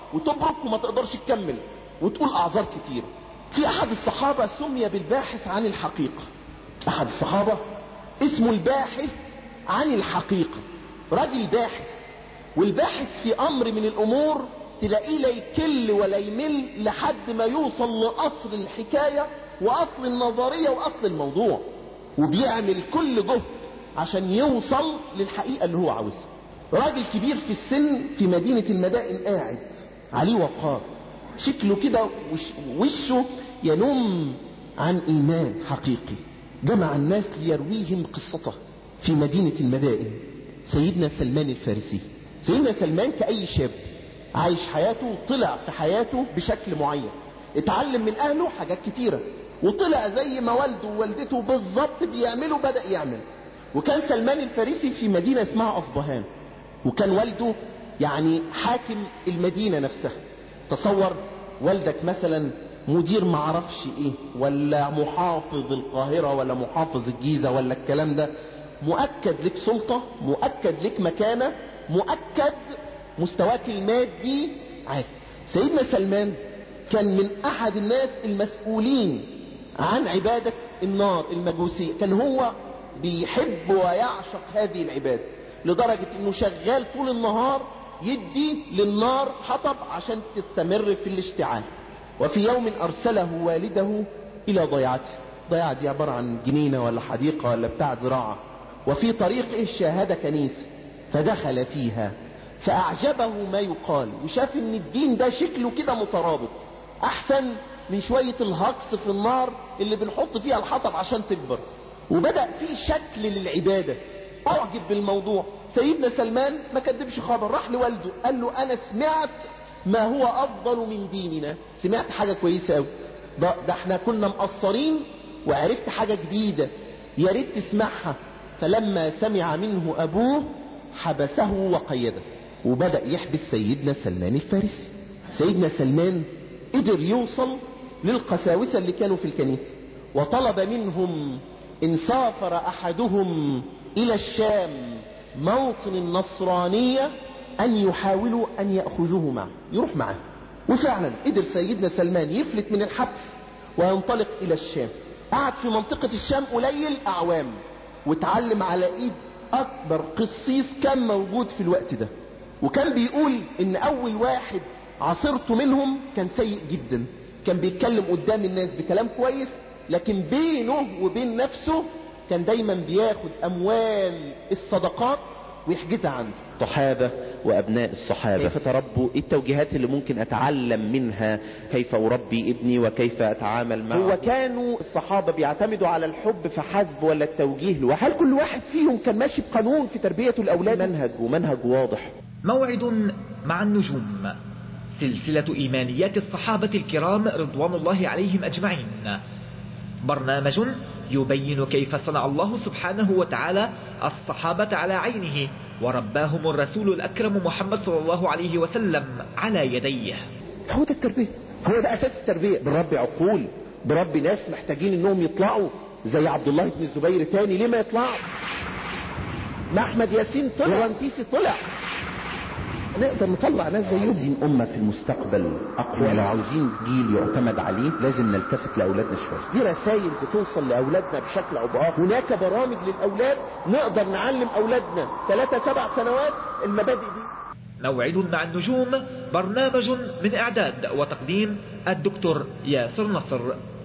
وتبرك وما تقدرش تكمل وتقول اعذار كتير في احد الصحابة سمي بالباحث عن الحقيقة احد الصحابة اسمه الباحث عن الحقيقة راجل باحث والباحث في امر من الامور تلاقيه لا يكل ولا يمل لحد ما يوصل لاصل الحكاية واصل النظرية واصل الموضوع وبيعمل كل جهد عشان يوصل للحقيقة اللي هو عاوزها راجل كبير في السن في مدينة المدائن قاعد عليه وقار شكله كده وش وشه ينم عن ايمان حقيقي جمع الناس ليرويهم قصته في مدينة المدائن سيدنا سلمان الفارسي سيدنا سلمان كأي شاب عايش حياته طلع في حياته بشكل معين اتعلم من اهله حاجات كتيرة وطلع زي ما والده ووالدته بالظبط بيعملوا بدأ يعمل وكان سلمان الفارسي في مدينة اسمها اصبهان وكان والده يعني حاكم المدينة نفسها تصور والدك مثلا مدير معرفش ايه ولا محافظ القاهرة ولا محافظ الجيزة ولا الكلام ده مؤكد لك سلطة مؤكد لك مكانة مؤكد مستواك المادي عالي سيدنا سلمان كان من احد الناس المسؤولين عن عبادة النار المجوسية كان هو بيحب ويعشق هذه العبادة لدرجة انه شغال طول النهار يدي للنار حطب عشان تستمر في الاشتعال وفي يوم ارسله والده الى ضيعته ضيعة دي عبارة عن جنينة ولا حديقة ولا بتاع زراعة وفي طريقه شاهد كنيسة فدخل فيها فاعجبه ما يقال وشاف ان الدين ده شكله كده مترابط احسن من شوية الهقص في النار اللي بنحط فيها الحطب عشان تكبر وبدأ في شكل للعبادة اعجب بالموضوع سيدنا سلمان ما كدبش خبر راح لوالده قال له انا سمعت ما هو افضل من ديننا سمعت حاجة كويسة قوي ده, ده احنا كنا مقصرين وعرفت حاجة جديدة يا ريت تسمعها فلما سمع منه ابوه حبسه وقيده وبدأ يحبس سيدنا سلمان الفارسي سيدنا سلمان قدر يوصل للقساوسة اللي كانوا في الكنيسة وطلب منهم ان سافر احدهم الى الشام موطن النصرانية ان يحاولوا ان يأخذوه معه يروح معه وفعلا قدر سيدنا سلمان يفلت من الحبس وينطلق الى الشام قعد في منطقة الشام قليل اعوام واتعلم على ايد اكبر قسيس كان موجود في الوقت ده وكان بيقول ان اول واحد عاصرته منهم كان سيء جدا كان بيتكلم قدام الناس بكلام كويس لكن بينه وبين نفسه كان دايما بياخد اموال الصدقات ويحجزها عنده الصحابة وأبناء الصحابة كيف تربوا إيه التوجيهات اللي ممكن أتعلم منها كيف أربي ابني وكيف أتعامل معه هو كانوا الصحابة بيعتمدوا على الحب فحسب ولا التوجيه لوحده هل كل واحد فيهم كان ماشي بقانون في تربية الأولاد منهج ومنهج واضح موعد مع النجوم سلسلة إيمانيات الصحابة الكرام رضوان الله عليهم أجمعين برنامج يبين كيف صنع الله سبحانه وتعالى الصحابة على عينه ورباهم الرسول الأكرم محمد صلى الله عليه وسلم على يديه هو ده التربية هو ده أساس التربية بربي عقول بربي ناس محتاجين انهم يطلعوا زي عبد الله بن الزبير تاني ليه ما يطلعوا ما احمد ياسين طلع ورنتيسي طلع نقدر نطلع ناس زيهم عاوزين أمة في المستقبل أقوى لو عاوزين جيل يعتمد عليه لازم نلتفت لأولادنا شوية دي رسائل بتوصل لأولادنا بشكل أو بآخر هناك برامج للأولاد نقدر نعلم أولادنا ثلاثة سبع سنوات المبادئ دي موعد مع النجوم برنامج من إعداد وتقديم الدكتور ياسر نصر